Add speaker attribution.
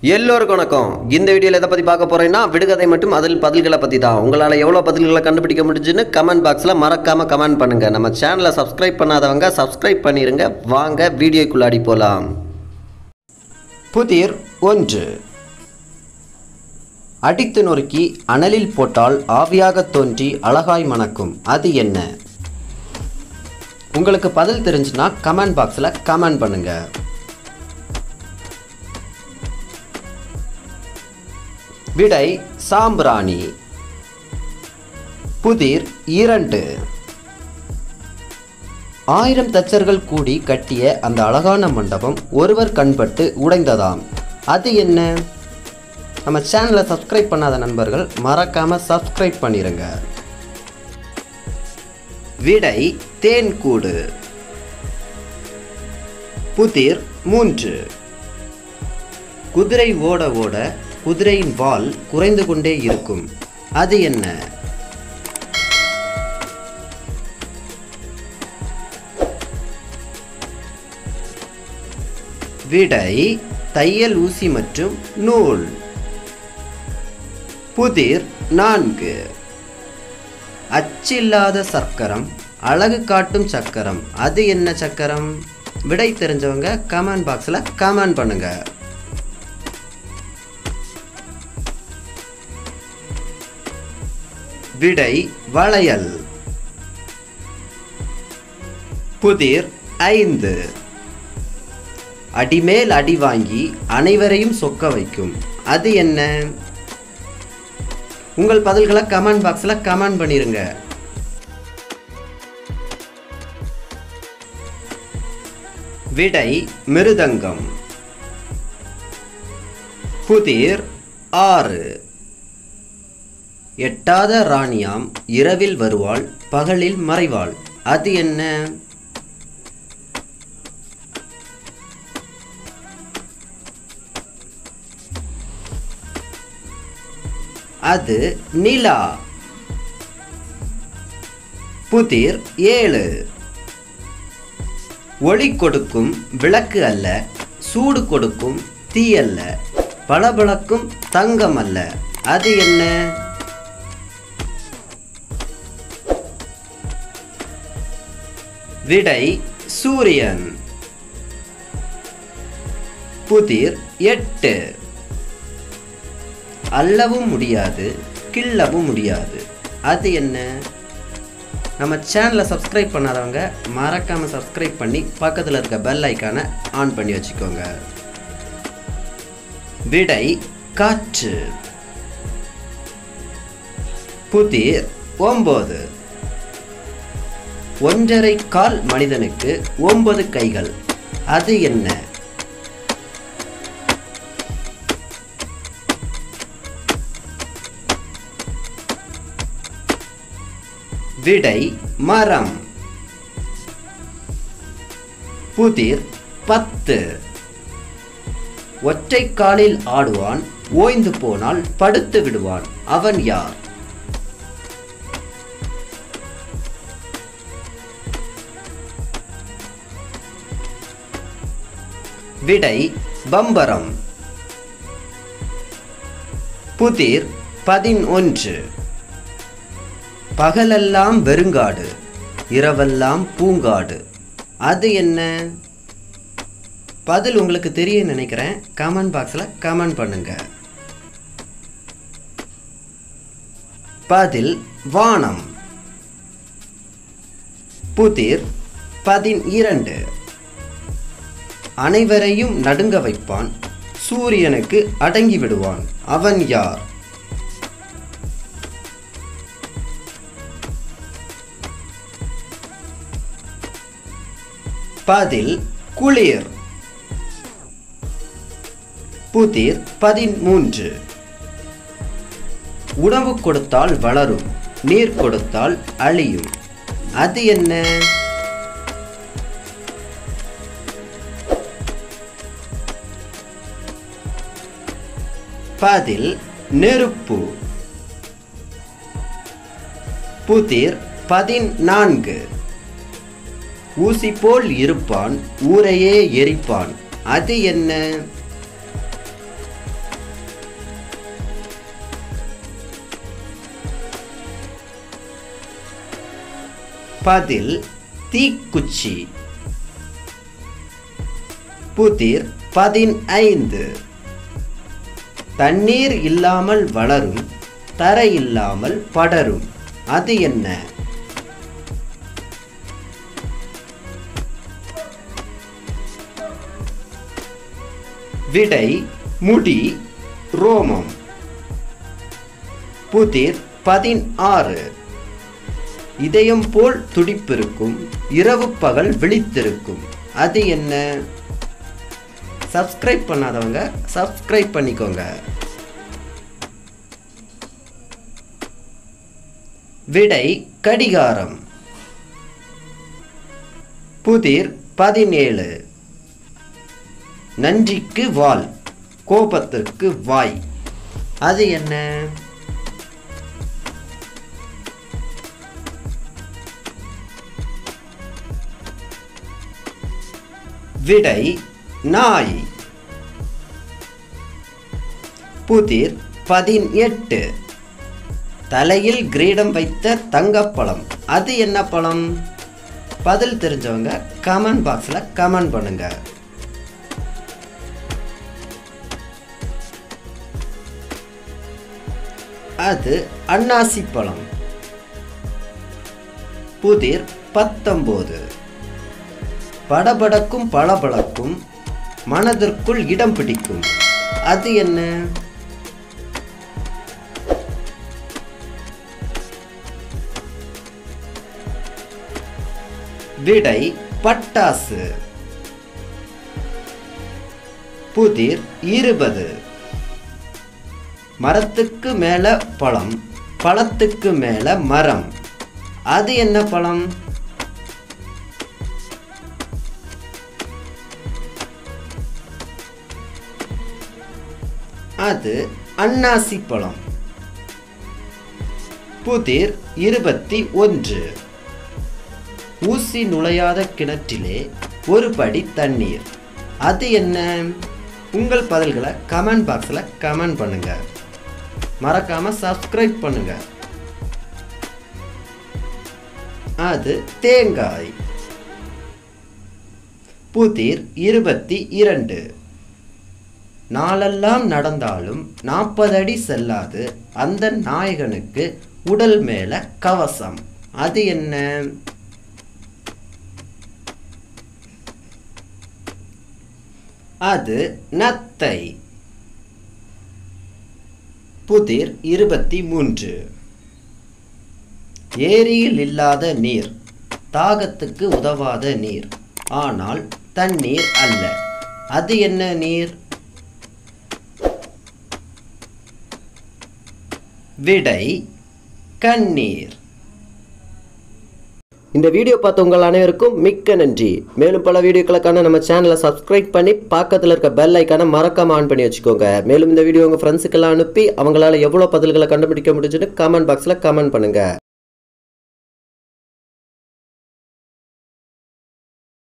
Speaker 1: எல்லோருக்கும் வணக்கம் இந்த வீடியோவில் எதை பற்றி பார்க்க போகிறேன்னா விடுகதை மற்றும் அதில் பதில்களை பற்றி தான் உங்களால் எவ்வளோ பதில்களை கண்டுபிடிக்க முடிஞ்சுன்னு கமெண்ட் பாக்ஸில் மறக்காமல் கமெண்ட் பண்ணுங்கள் நம்ம சேனலை சப்ஸ்கிரைப் பண்ணாதவங்க சப்ஸ்கிரைப் பண்ணிடுங்க வாங்க வீடியோக்குள்ளாடி போகலாம் புதிர் ஒன்று அடித்து நொறுக்கி அனலில் போட்டால் ஆவியாக தோன்றி அழகாய் மணக்கும் அது என்ன உங்களுக்கு பதில் தெரிஞ்சுன்னா கமெண்ட் பாக்ஸில் கமெண்ட் பண்ணுங்கள் விடை சாம்பிராணி புதிர் இரண்டு ஆயிரம் தச்சர்கள் கூடி கட்டிய அந்த அழகான மண்டபம் ஒருவர் கண்பட்டு உடைந்ததாம் அது என்ன நம்ம சேனலை சப்ஸ்கிரைப் பண்ணாத நண்பர்கள் மறக்காம சப்ஸ்கிரைப் பண்ணிருங்க விடை தேன்கூடு புதிர் மூன்று குதிரை ஓட ஓட குதிரையின் வால் குறைந்து கொண்டே இருக்கும் அது என்ன விடை தையல் ஊசி மற்றும் நூல் புதிர் நான்கு அச்சில்லாத சக்கரம் அழகு காட்டும் சக்கரம் அது என்ன சக்கரம் விடை தெரிஞ்சவங்க கமெண்ட் பாக்ஸில் கமெண்ட் பண்ணுங்க விடை வளையல் புதிர் ஐந்து அடிமேல் அடி வாங்கி அனைவரையும் சொக்க வைக்கும் அது என்ன உங்கள் பதில்களை கமெண்ட் பாக்ஸில் கமெண்ட் பண்ணிருங்க விடை மிருதங்கம் புதிர் ஆறு எட்டாத ராணியாம் இரவில் வருவாள் பகலில் மறைவாள் அது என்ன அது நிலா புதிர் ஏழு ஒளி கொடுக்கும் விளக்கு அல்ல சூடு கொடுக்கும் தீ அல்ல பளபளக்கும் தங்கம் அல்ல அது என்ன விடை சூரியன் புதிர் எட்டு அள்ளவும் முடியாது கிள்ளவும் முடியாது அது என்ன நம்ம சேனலை சப்ஸ்கிரைப் பண்ணாதவங்க மறக்காமல் சப்ஸ்கிரைப் பண்ணி பக்கத்தில் இருக்க பெல் ஐக்கானை ஆன் பண்ணி வச்சுக்கோங்க விடை காற்று புதிர் ஒம்பது ஒன்றரை கால் மனிதனுக்கு ஒன்பது கைகள் அது என்ன விடை மரம் புதிர் பத்து ஒற்றை காலில் ஆடுவான் ஓய்ந்து போனால் படுத்து விடுவான் அவன் யார் விடை பம்பரம் புதிர் பதினொன்று பகலெல்லாம் வெறுங்காடு இரவெல்லாம் பூங்காடு அது என்ன பதில் உங்களுக்கு தெரிய நினைக்கிறேன் கமெண்ட் பாக்ஸில் கமெண்ட் பண்ணுங்க பதில் வானம் புதிர் பதினிரண்டு அனைவரையும் நடுங்க வைப்பான் சூரியனுக்கு அடங்கி விடுவான் அவன் யார் பதில் குளிர் புதிர் பதிமூன்று உணவு கொடுத்தால் வளரும் நீர் கொடுத்தால் அழியும் அது என்ன பதில் நெருப்பு புதிர் பதினான்கு ஊசி போல் இருப்பான் ஊரையே எரிப்பான் அது என்ன பதில் தீக்குச்சி புதிர் பதினைந்து தண்ணீர் இல்லாமல் வளரும் தரை இல்லாமல் படரும் அது என்ன விடை முடி ரோமம் புதிர் பதினாறு இதயம் போல் துடிப்பிருக்கும் இரவு பகல் விழித்திருக்கும் அது என்ன சப்ஸ்கிரைப் பண்ணாதவங்க சப்ஸ்கிரைப் பண்ணிக்கோங்க விடை கடிகாரம் புதிர் பதினேழு நன்றிக்கு வால் கோபத்திற்கு வாய் அது என்ன விடை நாய் புதிர் பதினெட்டு தலையில் கிரீடம் வைத்த தங்கப்பழம் அது என்ன பழம் பதில் தெரிஞ்சவங்க கமெண்ட் பாக்ஸில் கமெண்ட் பண்ணுங்க அது அன்னாசி பழம் புதிர் பத்தொம்போது படபடக்கும் பளபளக்கும் மனதிற்குள் இடம் பிடிக்கும் அது என்ன விடை பட்டாசு புதிர் இருபது மரத்துக்கு மேல பழம் பழத்துக்கு மேல மரம் அது என்ன பழம் அது அன்னாசி பழம் புதிர் இருபத்தி ஒன்று ஊசி நுழையாத கிணற்றிலே ஒரு படி தண்ணீர் அது என்ன உங்கள் பதில்களை கமெண்ட் பாக்ஸில் கமெண்ட் பண்ணுங்க மறக்காம சப்ஸ்கிரைப் பண்ணுங்க அது தேங்காய் புதிர் இருபத்தி இரண்டு நாளெல்லாம் நடந்தாலும் நாற்பது அடி செல்லாது அந்த நாயகனுக்கு உடல் மேல கவசம் அது என்ன அது நத்தை புதிர் இருபத்தி மூன்று ஏரியில் இல்லாத நீர் தாகத்துக்கு உதவாத நீர் ஆனால் தண்ணீர் அல்ல அது என்ன நீர் விடை கண்ணீர் இந்த வீடியோ பார்த்த உங்கள் அனைவருக்கும் மிக்க நன்றி மேலும் பல வீடியோக்களுக்கான நம்ம சேனலை சப்ஸ்கிரைப் பண்ணி பக்கத்தில் இருக்க பெல் ஐக்கானை மறக்காம ஆன் பண்ணி வச்சுக்கோங்க மேலும் இந்த வீடியோ உங்கள் ஃப்ரெண்ட்ஸுக்கெல்லாம் அனுப்பி அவங்களால எவ்வளோ பதில்களை கண்டுபிடிக்க முடிஞ்சுன்னு கமெண்ட் பாக்ஸில் கமெண்ட் பண்ணுங்க